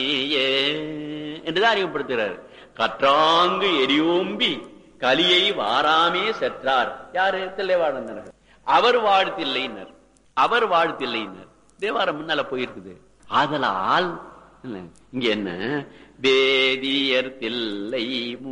நீயே என்றுதான் அறிவுப்படுத்துகிறார் கற்றாங்கு எரியோம்பி கலியை வாராமே செற்றார் யாரு தில்லைவாழ்ந்தனர் அவர் வாழ்த்தில்லைனர் அவர் வாழ்த்தில்லைனர் தேவாரம் முன்னால போயிருக்குது ஆதலால் இல்ல, இங்க என்ன வேதியர் தில்லை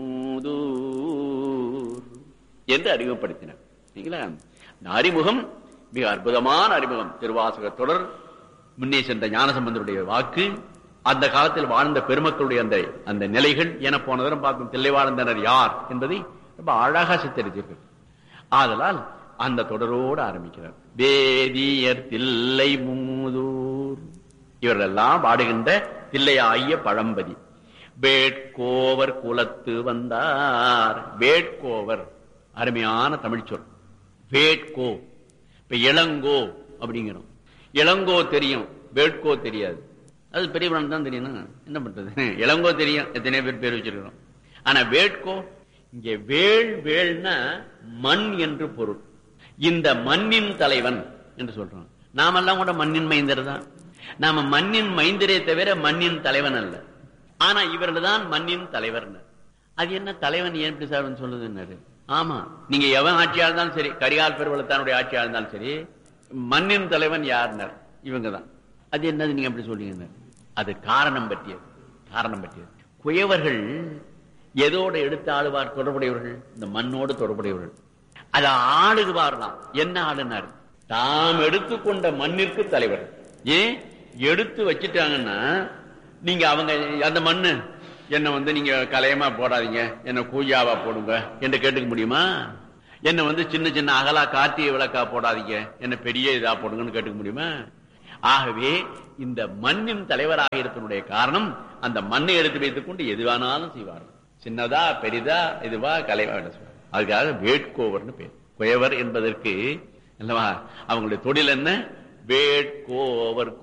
மூதூர் என்று அறிமுகப்படுத்தினார் சரிங்களா இந்த அறிமுகம் மிக அற்புதமான அறிமுகம் திருவாசக தொடர் முன்னே சென்ற ஞானசம்பந்தருடைய வாக்கு அந்த காலத்தில் வாழ்ந்த பெருமக்களுடைய அந்த அந்த நிலைகள் என போன தரம் பார்க்கும் தில்லை வாழ்ந்தனர் யார் என்பதை ரொம்ப அழகா சித்தரித்திருக்கிறது ஆதலால் அந்த தொடரோடு ஆரம்பிக்கிறார் வேதியர் தில்லை மூதூர் இவரெல்லாம் பாடுகின்ற தில்லையாகிய பழம்பதி வேட்கோவர் குலத்து வந்தார் வேட்கோவர் அருமையான தமிழ் சொல் வேட்கோ இப்ப இளங்கோ அப்படிங்கிறோம் இளங்கோ தெரியும் வேட்கோ தெரியாது அது பெரியவன் தான் தெரியணும் என்ன பண்றது இளங்கோ தெரியும் எத்தனை பேர் பேர் வச்சிருக்கிறோம் ஆனா வேட்கோ இங்க வேள் வேள்னா மண் என்று பொருள் இந்த மண்ணின் தலைவன் என்று சொல்றோம் நாமெல்லாம் கூட மண்ணின் மைந்தர் தான் நாம மண்ணின் மைந்தரே தவிர மண்ணின் தலைவன் அல்ல ஆனா இவர்கள் தான் மண்ணின் தலைவர் அது என்ன தலைவன் ஏன் இப்படி சார் சொல்லுதுன்னாரு ஆமா நீங்க எவன் ஆட்சியா இருந்தாலும் சரி கரிகால் பெருவளத்தானுடைய ஆட்சியா இருந்தாலும் சரி மண்ணின் தலைவன் யாருனர் இவங்க தான் அது என்னது நீங்க அப்படி சொல்றீங்க அது காரணம் பற்றியது காரணம் பற்றியது குயவர்கள் எதோட எடுத்து ஆளுவார் தொடர்புடையவர்கள் இந்த மண்ணோடு தொடர்புடையவர்கள் அதை ஆளுவார்லாம் என்ன ஆளுனார் தாம் எடுத்துக்கொண்ட மண்ணிற்கு தலைவர் ஏன் எடுத்து வச்சிட்டாங்கன்னா நீங்க அவங்க அந்த மண்ணு என்ன வந்து நீங்க கலையமா போடாதீங்க என்ன கூஜாவா போடுங்க என்று கேட்டுக்க முடியுமா என்ன வந்து சின்ன சின்ன அகலா கார்த்திகை விளக்கா போடாதீங்க என்ன பெரிய இதா போடுங்கன்னு கேட்டுக்க முடியுமா ஆகவே இந்த மண்ணின் தலைவராக இருப்பதனுடைய காரணம் அந்த மண்ணை எடுத்து வைத்துக் கொண்டு எதுவானாலும் செய்வார்கள் சின்னதா பெரிதா இதுவா கலைவா என்ன சொல்வார். அதுக்காக வேட்கோவர்னு பேர் குயவர் என்பதற்கு அல்லவா அவங்களுடைய தொழில் என்ன வேட்கோவர்